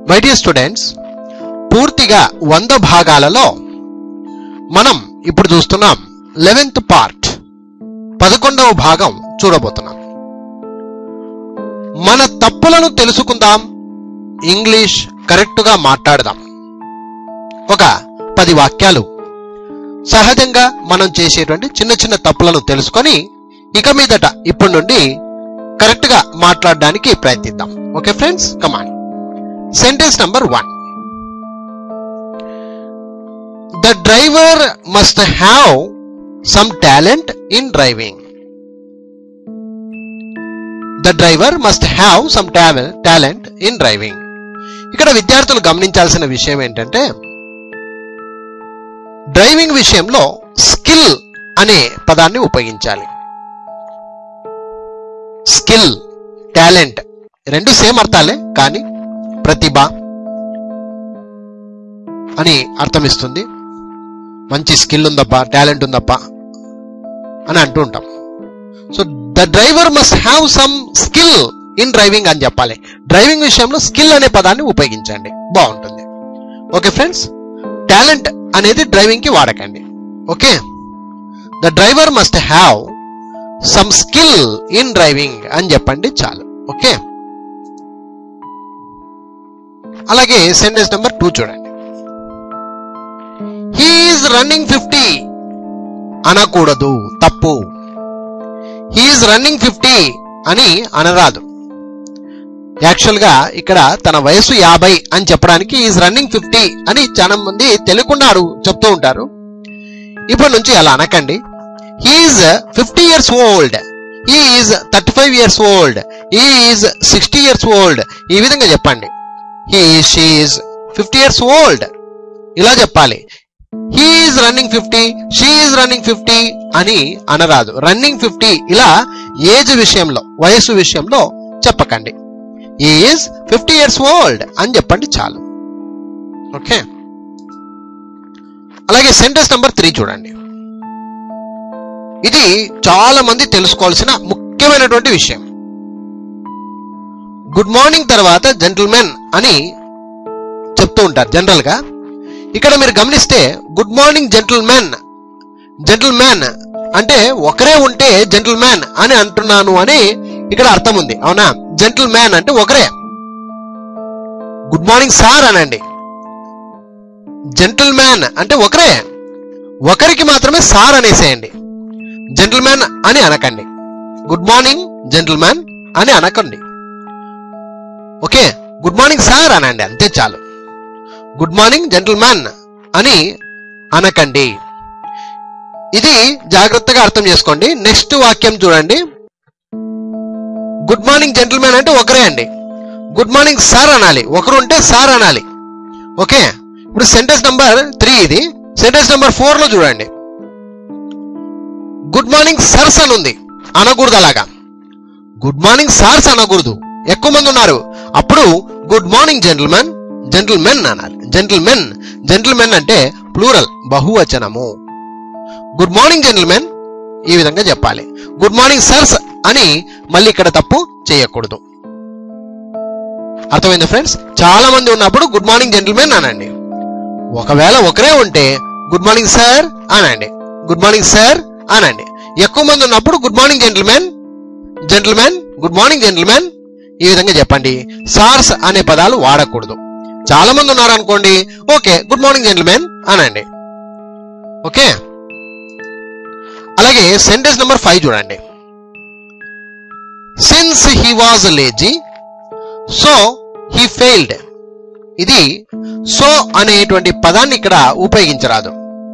my dear students పూర్తిగా వంద భాగాలలో మనం ఇప్పుడు చూస్తున్నాం లెవెన్త్ పార్ట్ పదకొండవ భాగం చూడబోతున్నాం మన తప్పులను తెలుసుకుందాం ఇంగ్లీష్ కరెక్ట్గా మాట్లాడదాం ఒక పది వాక్యాలు సహజంగా మనం చేసేటువంటి చిన్న చిన్న తప్పులను తెలుసుకొని ఇక మీదట ఇప్పటి నుండి కరెక్ట్ గా మాట్లాడడానికి ప్రయత్నిద్దాం okay friends come on sentence number one the driver must have some talent in driving the driver must have some talent in driving ఇక్కడ విద్యార్థులు గమనించాల్సిన విషయం ఏంటంటే డ్రైవింగ్ విషయంలో స్కిల్ అనే పదాన్ని ఉపయోగించాలి స్కిల్ టాలెంట్ రెండు సేమ్ అర్థాలే కానీ ప్రతిభ అని అర్థం ఇస్తుంది మంచి స్కిల్ ఉందప్ప టాలెంట్ ఉందప్ప అని అంటూ ఉంటాం so the driver must have some skill in driving అని చెప్పాలి డ్రైవింగ్ విషయంలో స్కిల్ అనే పదాన్ని ఉపయోగించండి బాగుంటుంది ఓకే ఫ్రెండ్స్ టాలెంట్ అనేది డ్రైవింగ్ కి వాడకండి okay the driver must have some skill in driving అని చెప్పండి చాలు ఓకే అలాగే సెంటెన్స్ నెంబర్ టూ చూడండి హీఈస్ రన్నింగ్ ఫిఫ్టీ అనకూడదు తప్పు హీఈస్ రన్నింగ్ ఫిఫ్టీ అని అనరాదు యాక్చువల్ గా ఇక్కడ తన వయసు యాభై అని చెప్పడానికి ఈజ్ రన్నింగ్ ఫిఫ్టీ అని చాలా మంది తెలియకున్నారు చెప్తూ ఉంటారు ఇప్పటి నుంచి అలా అనకండి he's fifty years old is thirty five years old is sixty years old ఈ విధంగా చెప్పండి he she's fifty years old ఇలా చెప్పాలి he's running fifty she's running fifty అని అనరాదు రన్నింగ్ ఫిఫ్టీ ఇలా ఏజ్ విషయంలో వయసు విషయంలో చెప్పకండి ఈజ్ ఫిఫ్టీ ఇయర్స్ ఓల్డ్ అని చెప్పండి చాలు ఓకే అలాగే సెంటెన్స్ నెంబర్ త్రీ చూడండి ఇది చాలా మంది తెలుసుకోవాల్సిన ముఖ్యమైనటువంటి విషయం గుడ్ మార్నింగ్ తర్వాత జెంటిల్మెన్ అని చెప్తూ ఉంటారు జనరల్ గా ఇక్కడ మీరు గమనిస్తే గుడ్ మార్నింగ్ జెంటిల్మెన్ జెంటిల్మెన్ అంటే ఒకరే ఉంటే జెంటిల్మెన్ అని అంటున్నాను అని ఇక్కడ అర్థం ఉంది అవునా జెంటిల్ మ్యాన్ అంటే ఒకరే గుడ్ మార్నింగ్ సార్ అనండి జెంటిల్ మ్యాన్ అంటే ఒకరే ఒకరికి మాత్రమే సార్ అనేసేయండి జెంటిల్ మ్యాన్ అని అనకండి గుడ్ మార్నింగ్ జెంటిల్ మ్యాన్ అని అనకండి ఓకే గుడ్ మార్నింగ్ సార్ అనండి అంతే చాలు గుడ్ మార్నింగ్ జెంటిల్ మ్యాన్ అని అనకండి ఇది జాగ్రత్తగా అర్థం చేసుకోండి నెక్స్ట్ వాక్యం చూడండి గుడ్ మార్నింగ్ జెంటిల్మెన్ అంటే ఒకరే అండి గుడ్ మార్నింగ్ సార్ అనాలి ఒకరు ఉంటే సార్ అనాలి ఓకే ఇప్పుడు సెంటెన్స్ నంబర్ త్రీ ఇది సెంటెన్స్ నంబర్ ఫోర్ లో చూడండి గుడ్ మార్నింగ్ సర్స్ అని ఉంది అనకూడదు అలాగా గుడ్ మార్నింగ్ సార్స్ అనకూడదు ఎక్కువ మంది ఉన్నారు అప్పుడు గుడ్ మార్నింగ్ జెంటిల్మెన్ జెంటిల్మెన్ అనాలి జెంటిల్మెన్ జెంటిల్మెన్ అంటే ప్లూరల్ బహువచనము గుడ్ మార్నింగ్ జెంటిల్మెన్ ఈ విధంగా చెప్పాలి గుడ్ మార్నింగ్ సర్స్ అని మళ్ళీ ఇక్కడ తప్పు చేయకూడదు అర్థమైంది ఫ్రెండ్స్ చాలా మంది ఉన్నప్పుడు గుడ్ మార్నింగ్ జెంటిల్మెన్ అనండి ఒకవేళ ఒకరే ఉంటే గుడ్ మార్నింగ్ సార్ అనండి గుడ్ మార్నింగ్ సార్ అనండి ఎక్కువ మంది ఉన్నప్పుడు good morning gentlemen gentlemen good morning gentlemen ఈ విధంగా చెప్పండి సార్స్ అనే పదాలు వాడకూడదు చాలా మంది ఉన్నారు అనుకోండి ఓకే గుడ్ మార్నింగ్ జెంటిల్మెన్ అనండి ఓకే అలాగే సెంటెన్స్ నెంబర్ ఫైవ్ చూడండి since he was lazy so he failed ఇది సో అనేటువంటి పదాన్ని ఇక్కడ ఉపయోగించరాదు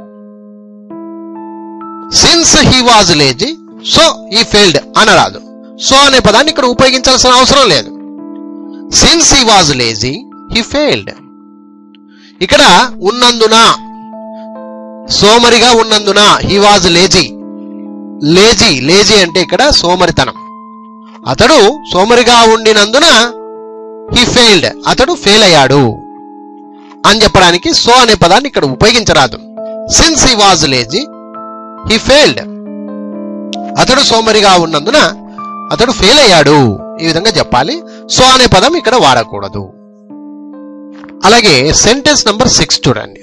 since he was lazy so he failed అనరాదు సో అనే పదాన్ని ఇక్కడ ఉపయోగించాల్సిన అవసరం లేదు since he was lazy he failed ఇక్కడ ఉన్నందున సోమరిగా ఉన్నందున he was lazy lazy lazy అంటే ఇక్కడ సోమరితనం అతడు సోమరిగా ఉండినందున హీ ఫెయిల్డ్ అతడు ఫెయిల్ అయ్యాడు అని చెప్పడానికి సో అనే పదాన్ని ఇక్కడ ఉపయోగించరాదు since he was lazy he failed అతడు సోమరిగా ఉన్నందున అతడు ఫెయిల్ అయ్యాడు ఈ విధంగా చెప్పాలి సో అనే పదం ఇక్కడ వాడకూడదు అలాగే సెంటెన్స్ నంబర్ సిక్స్ చూడండి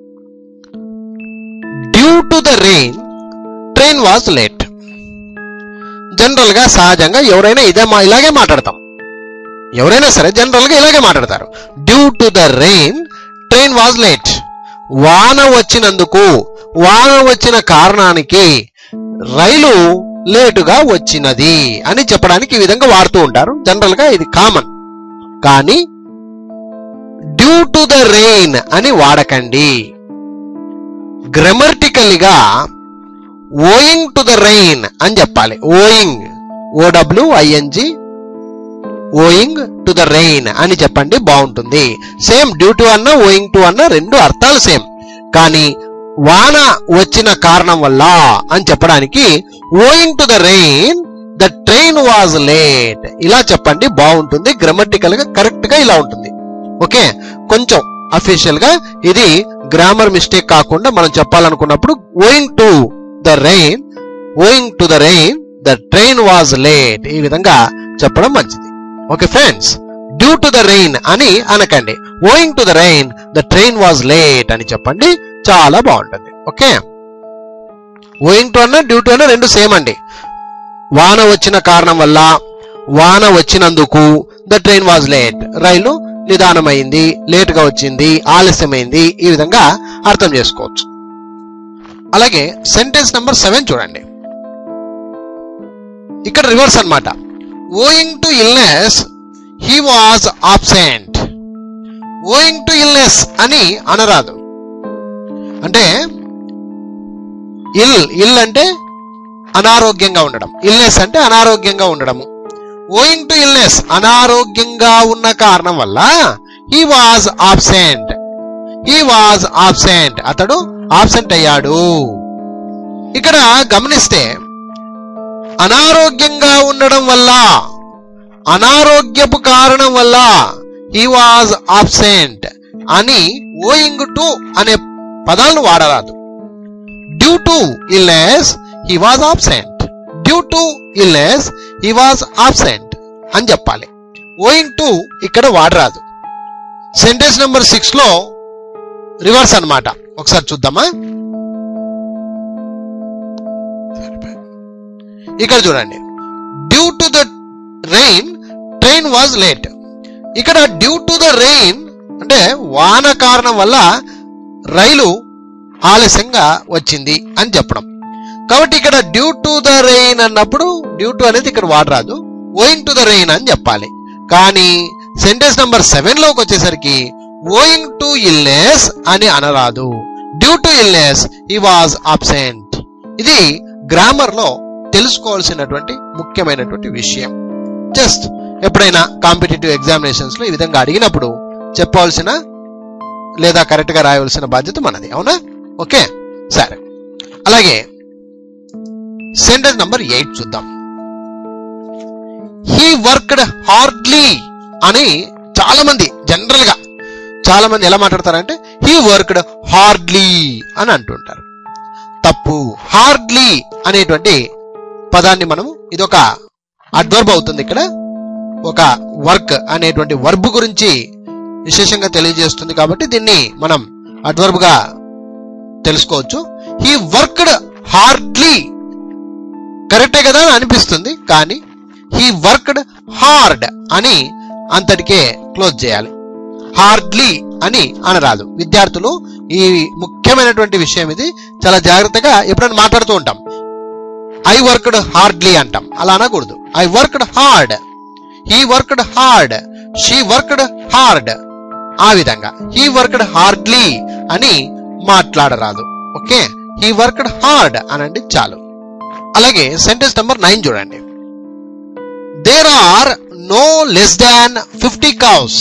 due to the rain train was late general గా సహజంగా ఎవరైనా ఇదే మా ఇలాగే మాట్లాడతాం ఎవరైనా సరే జనరల్ గా ఇలాగే మాట్లాడతారు due to the rain train was late వాన వచ్చినందుకు వాన వచ్చిన కారణానికి రైలు లేటుగా వచ్చినది అని చెప్పడానికి ఈ విధంగా వాడుతూ ఉంటారు జనరల్ గా ఇది కామన్ కానీ డ్యూ టు ద రెయిన్ అని వాడకండి గ్రామర్టికల్గా ఓయింగ్ టు ద రెయిన్ అని చెప్పాలి owing OW ING owing to the rain అని చెప్పండి బాగుంటుంది సేమ్ డ్యూ టు అన్న ఓయింగ్ టు అన్న రెండు అర్థాలు సేమ్ కానీ వాన వచ్చిన కారణం వల్ల అని చెప్పడానికి owing to the rain the train was late ఇలా చెప్పండి బాగుంటుంది గ్రామటికల్ గా కరెక్ట్ గా ఇలా ఉంటుంది ఓకే కొంచెం అఫీషియల్ గా ఇది గ్రామర్ మిస్టేక్ కాకుండా మనం చెప్పాలనుకున్నప్పుడు owing to the rain owing to the rain the train was late ఈ విధంగా చెప్పడం మంచిది okay friends due to the rain అని అనకండి owing to the rain the train was late అని చెప్పండి చాలా బాగుంటుంది ఓకే ఓయింగ్ టు అన్న డ్యూ టు అన్న రెండు సేమ్ అండి వాన వచ్చిన కారణం వల్ల వాన వచ్చినందుకు ద ట్రైన్ వాజ్ లేట్ రైలు నిదానమైంది లేట్ గా వచ్చింది ఆలస్యమైంది ఈ విధంగా అర్థం చేసుకోవచ్చు అలాగే సెంటెన్స్ నంబర్ సెవెన్ చూడండి ఇక్కడ రివర్స్ అన్నమాట owing to illness he was absent owing to illness అని అనరాదు అంటే ఇల్ ఇల్ అంటే అనారోగ్యంగా ఉండడం ఇల్నెస్ అంటే అనారోగ్యంగా ఉండడము ఓయింగ్ టు ఇల్నెస్ అనారోగ్యంగా ఉన్న కారణం వల్ల he was absent he was absent అతడు ఆబ్సెంట్ అయ్యాడు ఇక్కడ గమనిస్తే అనారోగ్యంగా ఉండడం వల్ల అనారోగ్యపు కారణం వల్ల హీ వాజ్ ఆబ్సెంట్ అని ఓయింగ్ టు అనే పదాలను వాడరాదు due to illness he was absent due to illness he was absent అని చెప్పాలి ఓయింగ్ టు ఇక్కడ వాడరాదు సెంటెన్స్ నెంబర్ సిక్స్ లో రివర్స్ అన్నమాట ఒకసారి చూద్దామా ఇక్కడ చూడండి due to the rain train was late ఇక్కడ డ్యూ టు ద రెయిన్ అంటే వాన కారణం వల్ల రైలు ఆలస్యంగా వచ్చింది అని చెప్పడం కాబట్టి ఇక్కడ డ్యూ టు ద రెయిన్ అన్నప్పుడు డ్యూ టు అనేది ఇక్కడ వాడరాదు ఓయింగ్ టు ద రెయిన్ అని చెప్పాలి కానీ సెంటెన్స్ నంబర్ సెవెన్ లోకి వచ్చేసరికి ఓయింగ్ టు ఇల్నెస్ అని అనరాదు due to illness he was absent ఇది గ్రామర్ లో తెలుసుకోవాల్సినటువంటి ముఖ్యమైనటువంటి విషయం జస్ట్ ఎప్పుడైనా కాంపిటేటివ్ ఎగ్జామినేషన్స్ లో ఈ విధంగా అడిగినప్పుడు చెప్పవలసిన లేదా కరెక్ట్ గా రాయవలసిన బాధ్యత మనది అవునా ఓకే సరే అలాగే సెంటెన్స్ నంబర్ ఎయిట్ చూద్దాం హీ వర్క్డ్ హార్డ్లీ అని చాలా మంది జనరల్ గా చాలా మంది ఎలా మాట్లాడతారంటే హీ వర్క్డ్ హార్డ్లీ అని అంటుంటారు తప్పు హార్డ్లీ అనేటువంటి పదాన్ని మనము ఇదొక అడ్వర్బ్ అవుతుంది ఇక్కడ ఒక వర్క్ అనేటువంటి వర్బ్ గురించి విశేషంగా తెలియజేస్తుంది కాబట్టి దీన్ని మనం అడ్వర్బ్ గా తెలుసుకోవచ్చు హీ వర్క్డ్ హార్డ్లీ కరెక్టే కదా అని అనిపిస్తుంది కానీ హీ వర్క్డ్ హార్డ్ అని అంతటికే క్లోజ్ చేయాలి హార్డ్లీ అని అనరాదు విద్యార్థులు ఈ ముఖ్యమైనటువంటి విషయం ఇది చాలా జాగ్రత్తగా ఎప్పుడైనా మాట్లాడుతూ ఉంటాం ఐ వర్క్డ్ హార్డ్లీ అంటాం అలా అనకూడదు I worked hard he worked hard she worked hard ఆ విధంగా హీ వర్క్డ్ హార్డ్లీ అని మాట్లాడరాదు ఓకే హీ వర్క్డ్ హార్డ్ అనండి చాలు అలాగే సెంటెన్స్ నెంబర్ నైన్ చూడండి there are no less than fifty cows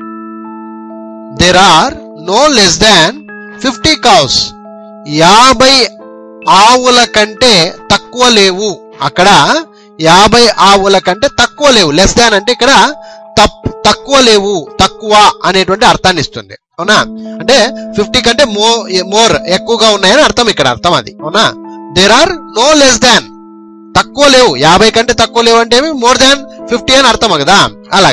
there are no less than fifty cows యాభై ఆవుల కంటే తక్కువ లేవు అక్కడ యాభై ఆవుల కంటే తక్కువ లేవు లెస్ దాన్ అంటే ఇక్కడ తప్- తక్కువ లేవు తక్కువ అనేటువంటి అర్థాన్ని ఇస్తుంది అవునా అంటే ఫిఫ్టీ కంటే మో మోర్ ఎక్కువగా ఉన్నాయని అర్థం ఇక్కడ అర్థం అది అవునా there are no less than తక్కువ లేవు యాభై కంటే తక్కువ లేవు అంటే మోర్ దాన్ ఫిఫ్టీ అని అర్థం కదా అలాగా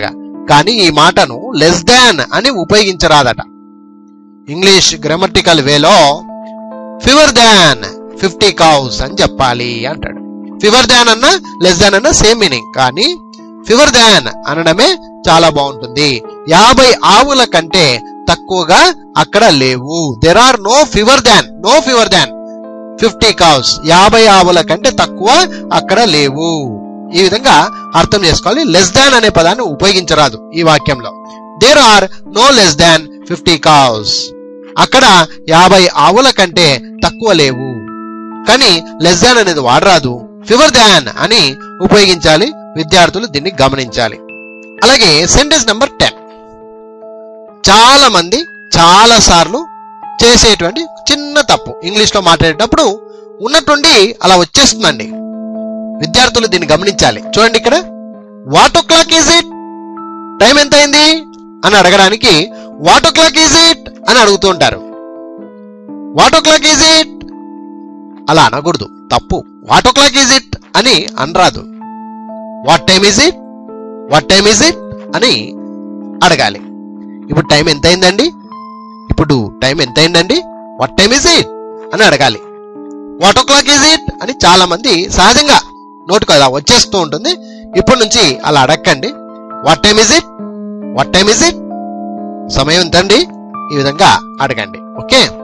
కానీ ఈ మాటను లెస్ దాన్ అని ఉపయోగించరాదట ఇంగ్లీష్ గ్రామటికల్ వేలో ఫివర్ దాన్ ఫిఫ్టీ కౌస్ అని చెప్పాలి అంటాడు ఫివర్ దాన్ అన్న లెస్ దాన్ అన్న సేమ్ మీనింగ్ కానీ ఫివర్ దాన్ అనడమే చాలా బాగుంటుంది యాభై ఆవుల కంటే తక్కువగా అక్కడ లేవు there are no fewer than no fewer than fifty cows యాభై ఆవుల కంటే తక్కువ అక్కడ లేవు ఈ విధంగా అర్థం చేసుకోవాలి లెస్ దాన్ అనే పదాన్ని ఉపయోగించరాదు ఈ వాక్యంలో there are no less than fifty cows అక్కడ యాభై ఆవుల కంటే తక్కువ లేవు కానీ లెస్ దాన్ అనేది వాడరాదు ఫివర్ దాన్ అని ఉపయోగించాలి విద్యార్థులు దీన్ని గమనించాలి అలాగే సెంటెన్స్ నెంబర్ టెన్ చాలా మంది చాలా సార్లు చేసేటువంటి చిన్న తప్పు ఇంగ్లీష్ లో మాట్లాడేటప్పుడు ఉన్నట్టుండి అలా వచ్చేస్తుందండి విద్యార్థులు దీన్ని గమనించాలి చూడండి ఇక్కడ what o'clock is it time ఎంత అయింది అని అడగడానికి what o'clock is it అని అడుగుతూ ఉంటారు what o'clock is it అలా అనకూడదు తప్పు what o'clock is it అని అనరాదు what time is it what time is it అని అడగాలి ఇప్పుడు టైం ఎంత అయిందండి ఇప్పుడు టైం ఎంత అయిందండి వాట్ టైం ఈజ్ ఇట్ అని అడగాలి what o'clock is it అని చాలా మంది సహజంగా నోటు కదా వచ్చేస్తూ ఉంటుంది ఇప్పటి నుంచి అలా అడగండి what time is it what time is it సమయం ఎంతండి ఈ విధంగా అడగండి ఓకే